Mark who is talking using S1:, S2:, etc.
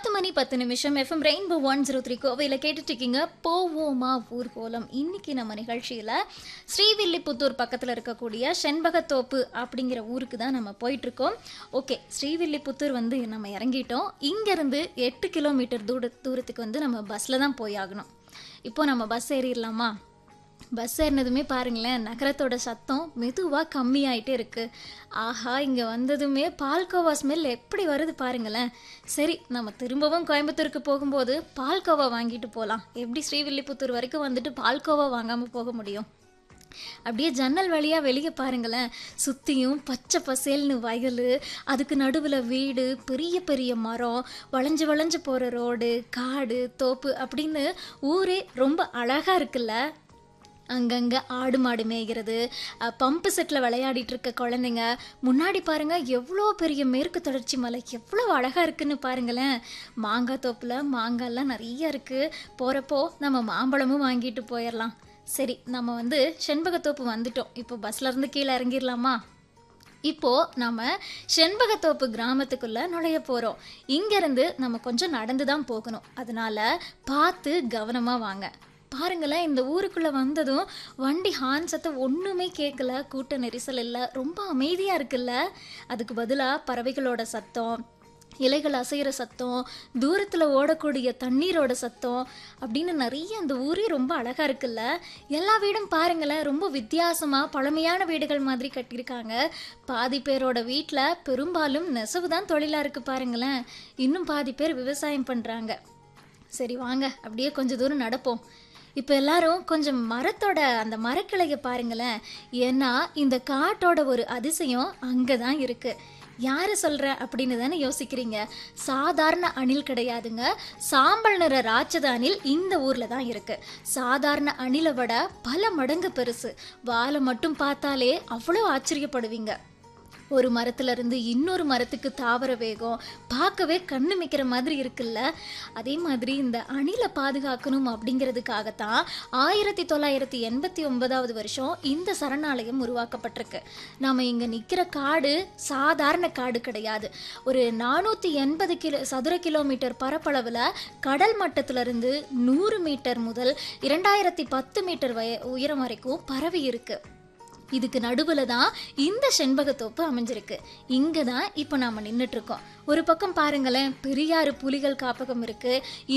S1: பத்து மணி பத்து நிமிஷம் FM Rainbow one zero three கோவையில் கேட்டுட்டு இருக்கீங்க போவோமா ஊர்கோலம் இன்னைக்கு நம்ம நிகழ்ச்சியில் ஸ்ரீவில்லிபுத்தூர் பக்கத்தில் இருக்கக்கூடிய செண்பகத்தோப்பு அப்படிங்கிற ஊருக்கு தான் நம்ம போயிட்டு இருக்கோம் ஓகே ஸ்ரீவில்லிபுத்தூர் வந்து நம்ம இறங்கிட்டோம் இங்கேருந்து எட்டு கிலோமீட்டர் தூர தூரத்துக்கு வந்து நம்ம பஸ்ஸில் தான் போய் ஆகணும் இப்போ நம்ம பஸ் ஏறிடலாமா பஸ் ஏறினதுமே பாருங்களேன் நகரத்தோட சத்தம் மெதுவாக கம்மியாயிட்டே இருக்கு ஆஹா இங்கே வந்ததுமே பால்கோவா ஸ்மெல் எப்படி வருது பாருங்களேன் சரி நம்ம திரும்பவும் கோயம்புத்தூருக்கு போகும்போது பால்கோவா வாங்கிட்டு போகலாம் எப்படி ஸ்ரீவில்லிபுத்தூர் வரைக்கும் வந்துட்டு பால்கோவா வாங்காமல் போக முடியும் அப்படியே ஜன்னல் வழியாக வெளியே பாருங்களேன் சுற்றியும் பச்சை பசேல்னு வயல் அதுக்கு நடுவில் வீடு பெரிய பெரிய மரம் வளைஞ்சு வளைஞ்சு போகிற ரோடு காடு தோப்பு அப்படின்னு ஊரே ரொம்ப அழகாக இருக்குல்ல அங்கங்கே ஆடு மாடு மேய்கிறது அஹ், பம்பு செட்டில் விளையாடிட்டு இருக்க குழந்தைங்க முன்னாடி பாருங்க எவ்வளோ பெரிய மேற்கு தொடர்ச்சி மலை எவ்வளோ அழகாக இருக்குன்னு பாருங்களேன் மாங்காய் தோப்பில் மாங்காய்லாம் நிறைய இருக்குது போகிறப்போ நம்ம மாம்பழமும் வாங்கிட்டு போயிடலாம் சரி நம்ம வந்து செண்பகத்தோப்பு வந்துட்டோம் இப்போ பஸ்ல இருந்து கீழே இறங்கிடலாமா இப்போ நம்ம செண்பகத்தோப்பு கிராமத்துக்குள்ள நுழைய போறோம் இங்கிருந்து நம்ம கொஞ்சம் நடந்து தான் போகணும் அதனால பார்த்து கவனமா வாங்க பாருங்களேன் இந்த ஊருக்குள்ள வந்ததும் வண்டி ஹார்ன் சத்தம் ஒண்ணுமே கேட்கல கூட்ட நெரிசல் இல்லை ரொம்ப அமைதியா இருக்குல்ல அதுக்கு பதிலா பறவைகளோட சத்தம் இலைகள் அசைகிற சத்தம் தூரத்தில் ஓடக்கூடிய தண்ணீரோட சத்தம் அப்படின்னு நிறைய அந்த ஊரே ரொம்ப அழகாக இருக்குல்ல எல்லா வீடும் பாருங்களேன் ரொம்ப வித்தியாசமாக பழமையான வீடுகள் மாதிரி கட்டியிருக்காங்க பாதி பேரோட வீட்டில் பெரும்பாலும் நெசவு தான் தொழிலாக இருக்குது பாருங்களேன் இன்னும் பாதி பேர் விவசாயம் பண்ணுறாங்க சரி வாங்க அப்படியே கொஞ்சம் தூரம் நடப்போம் இப்போ எல்லாரும் கொஞ்சம் மரத்தோட அந்த மரக்கிளையை பாருங்களேன் ஏன்னா இந்த காட்டோட ஒரு அதிசயம் அங்கே தான் இருக்குது யாரை சொல்கிற அப்படின்னு தானே யோசிக்கிறீங்க சாதாரண அணில் கிடையாதுங்க சாம்பல் நிற ராட்சத அணில் இந்த ஊரில் தான் இருக்கு சாதாரண அணிலை விட பல மடங்கு பெருசு வாலை மட்டும் பார்த்தாலே அவ்வளோ ஆச்சரியப்படுவீங்க ஒரு மரத்துல இருந்து இன்னொரு மரத்துக்கு தாவர வேகம் பார்க்கவே கண்ணு மிக்கிற மாதிரி இருக்குல்ல அதே மாதிரி இந்த அணிலை பாதுகாக்கணும் அப்படிங்கிறதுக்காகத்தான் ஆயிரத்தி தொள்ளாயிரத்தி எண்பத்தி ஒன்பதாவது வருஷம் இந்த சரணாலயம் உருவாக்கப்பட்டிருக்கு நாம இங்க நிக்கிற காடு சாதாரண காடு கிடையாது ஒரு நானூத்தி எண்பது கிலோ சதுர கிலோமீட்டர் பரப்பளவுல கடல் மட்டத்துல இருந்து நூறு மீட்டர் முதல் இரண்டாயிரத்தி பத்து மீட்டர் வய உயரம் வரைக்கும் பரவி இருக்கு இதுக்கு நடுவில் தான் இந்த செண்பகத்தோப்பு அமைஞ்சிருக்கு இங்கே தான் இப்போ நாம் நின்றுட்டு இருக்கோம் ஒரு பக்கம் பாருங்களேன் பெரியாறு புலிகள் காப்பகம் இருக்கு